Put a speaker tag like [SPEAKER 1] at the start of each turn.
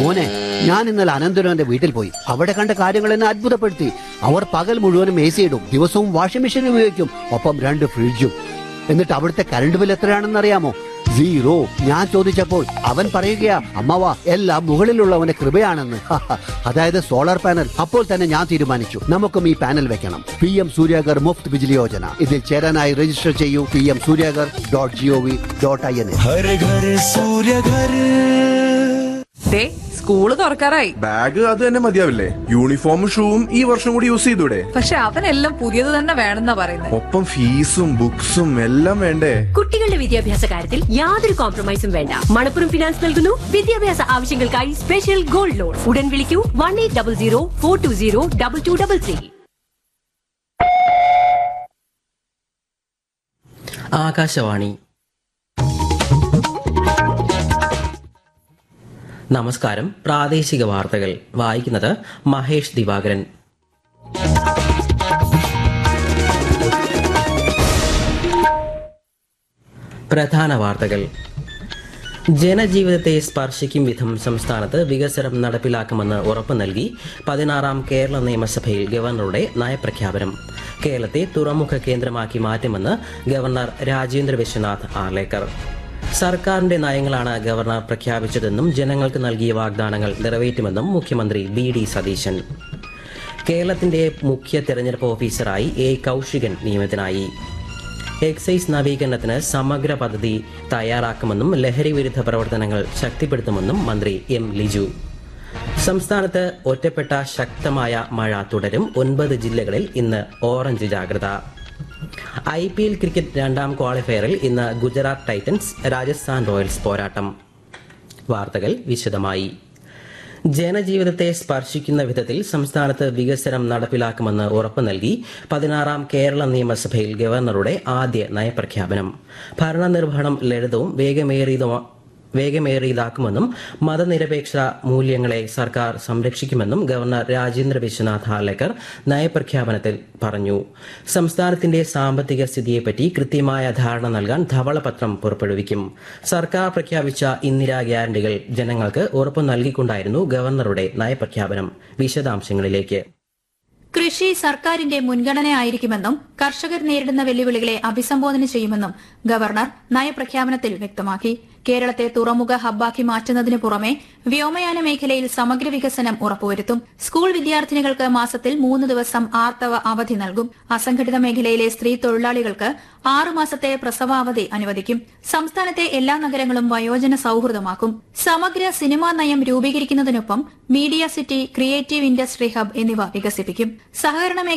[SPEAKER 1] മോനെ ഞാൻ ഇന്നലെ അനന്തരവന്റെ വീട്ടിൽ പോയി അവിടെ കണ്ട കാര്യങ്ങൾ എന്നെ അത്ഭുതപ്പെടുത്തി അവർ പകൽ മുഴുവനും എ സി ഇടും ദിവസവും വാഷിംഗ് മെഷീൻ ഉപയോഗിക്കും ഒപ്പം രണ്ട് ഫ്രിഡ്ജും എന്നിട്ട് അവിടുത്തെ കറണ്ട് ബിൽ എത്രയാണെന്ന് അറിയാമോ സീറോ ഞാൻ ചോദിച്ചപ്പോൾ അവൻ പറയുകയാ അമ്മവ എല്ലാം മുകളിലുള്ളവന്റെ കൃപയാണെന്ന് അതായത് സോളാർ പാനൽ അപ്പോൾ തന്നെ ഞാൻ തീരുമാനിച്ചു നമുക്കും ഈ പാനൽ വെക്കണം പി എം സൂര്യാഗർ മുഫ്ത് ബിജിലി യോജന ഇതിൽ ചേരാനായി രജിസ്റ്റർ ചെയ്യൂ P M Suryaghar dot G O V dot I N
[SPEAKER 2] Har Ghar Surya Ghar
[SPEAKER 3] ദേ സ്കൂള് തുറക്കാറായി
[SPEAKER 4] ബാഗ് അത് തന്നെ മതിയാവില്ലേ യൂണിഫോമും ഷൂവും ഈ വർഷം കൂടി യൂസ് ചെയ്തൂടെ
[SPEAKER 3] പക്ഷെ അവനെല്ലാം പുതിയത് തന്നെ വേണമെന്നാ പറയുന്നത്
[SPEAKER 4] ഒപ്പം ഫീസും ബുക്സും എല്ലാം വേണ്ടേ
[SPEAKER 5] കുട്ടികളുടെ വിദ്യാഭ്യാസ കാര്യത്തിൽ യാതൊരു കോംപ്രമൈസും വേണ്ട മണപ്പുറം ഫിനാൻസ് നൽകുന്നു വിദ്യാഭ്യാസ ആവശ്യങ്ങൾക്കായി സ്പെഷ്യൽ ഗോൾഡ് ലോൺ ഉടൻ വിളിക്കൂ one eight double zero four two zero double two double three
[SPEAKER 6] Akashvani നമസ്കാരം പ്രാദേശിക വാർത്തകൾ വായിക്കുന്നത് മഹേഷ് ദിവാകരൻ പ്രധാന വാർത്തകൾ ജനജീവിതത്തെ സ്പർശിക്കും വിധം സംസ്ഥാനത്ത് വികസനം നടപ്പിലാക്കുമെന്ന് ഉറപ്പു നൽകി പതിനാറാം കേരള നിയമസഭയിൽ ഗവർണറുടെ നയപ്രഖ്യാപനം കേരളത്തെ തുറമുഖ കേന്ദ്രമാക്കി മാറ്റുമെന്ന് ഗവർണർ രാജേന്ദ്ര വിശ്വനാഥ് ആർലേക്കർ സർക്കാരിന്റെ നയങ്ങളാണ് ഗവർണർ പ്രഖ്യാപിച്ചതെന്നും ജനങ്ങൾക്ക് നൽകിയ വാഗ്ദാനങ്ങൾ നിറവേറ്റുമെന്നും മുഖ്യമന്ത്രി ബി ഡി സതീശൻ കേരളത്തിന്റെ മുഖ്യ തെരഞ്ഞെടുപ്പ് ഓഫീസറായി എ കൗശികൻ നിയമിതനായി എക്സൈസ് നവീകരണത്തിന് സമഗ്ര പദ്ധതി തയ്യാറാക്കുമെന്നും ലഹരി വിരുദ്ധ പ്രവർത്തനങ്ങൾ ശക്തിപ്പെടുത്തുമെന്നും മന്ത്രി എം ലിജു സംസ്ഥാനത്ത് ഒറ്റപ്പെട്ട ശക്തമായ മഴ തുടരും ഒൻപത് ജില്ലകളിൽ ഇന്ന് ഓറഞ്ച് ജാഗ്രത ഐ പി എൽ ക്രിക്കറ്റ് രണ്ടാം ക്വാളിഫയറിൽ ഇന്ന് ഗുജറാത്ത് ടൈറ്റൻസ് രാജസ്ഥാൻ റോയൽസ് പോരാട്ടം വാർത്തകൾ വിശദമായി ജനജീവിതത്തെ സ്പർശിക്കുന്ന വിധത്തിൽ സംസ്ഥാനത്ത് വികസനം നടപ്പിലാക്കുമെന്ന് ഉറപ്പു നൽകി പതിനാറാം കേരള നിയമസഭയിൽ ഗവർണറുടെ ആദ്യ നയപ്രഖ്യാപനം ഭരണനിർവഹണം ലളിതവും വേഗമേറിയതും വേഗമേറിയതാക്കുമെന്നും മതനിരപേക്ഷ മൂല്യങ്ങളെ സർക്കാർ സംരക്ഷിക്കുമെന്നും ഗവർണർ രാജേന്ദ്ര വിശ്വനാഥ് ഹാലേക്കർ നയപ്രഖ്യാപനത്തിൽ പറഞ്ഞു സംസ്ഥാനത്തിന്റെ സാമ്പത്തിക സ്ഥിതിയെപ്പറ്റി കൃത്യമായ ധാരണ നൽകാൻ ധവളപത്രം പുറപ്പെടുവിക്കും സർക്കാർ പ്രഖ്യാപിച്ച ഇന്ദിരാ ഗ്യാരണ്ടികൾ ജനങ്ങൾക്ക് ഉറപ്പു നൽകിക്കൊണ്ടായിരുന്നു ഗവർണറുടെ നയപ്രഖ്യാപനം വിശദാംശങ്ങളിലേക്ക്
[SPEAKER 7] കൃഷി സർക്കാരിന്റെ മുൻഗണനയായിരിക്കുമെന്നും കർഷകർ നേരിടുന്ന വെല്ലുവിളികളെ അഭിസംബോധന ചെയ്യുമെന്നും ഗവർണർ നയപ്രഖ്യാപനത്തിൽ വ്യക്തമാക്കി കേരളത്തെ തുറമുഖ ഹബ്ബാക്കി മാറ്റുന്നതിനു പുറമെ വ്യോമയാന മേഖലയിൽ സമഗ്ര വികസനം ഉറപ്പുവരുത്തും സ്കൂൾ വിദ്യാർത്ഥിനികൾക്ക് മാസത്തിൽ മൂന്ന് ദിവസം ആർത്തവ അവധി നൽകും അസംഘടിത മേഖലയിലെ സ്ത്രീ തൊഴിലാളികൾക്ക് ആറു മാസത്തെ പ്രസവാവധി അനുവദിക്കും സംസ്ഥാനത്തെ എല്ലാ നഗരങ്ങളും വയോജന സൌഹൃദമാക്കും സമഗ്ര സിനിമാ നയം രൂപീകരിക്കുന്നതിനൊപ്പം media city creative industry hub എന്നിവ വികസിപ്പിക്കും സഹകരണ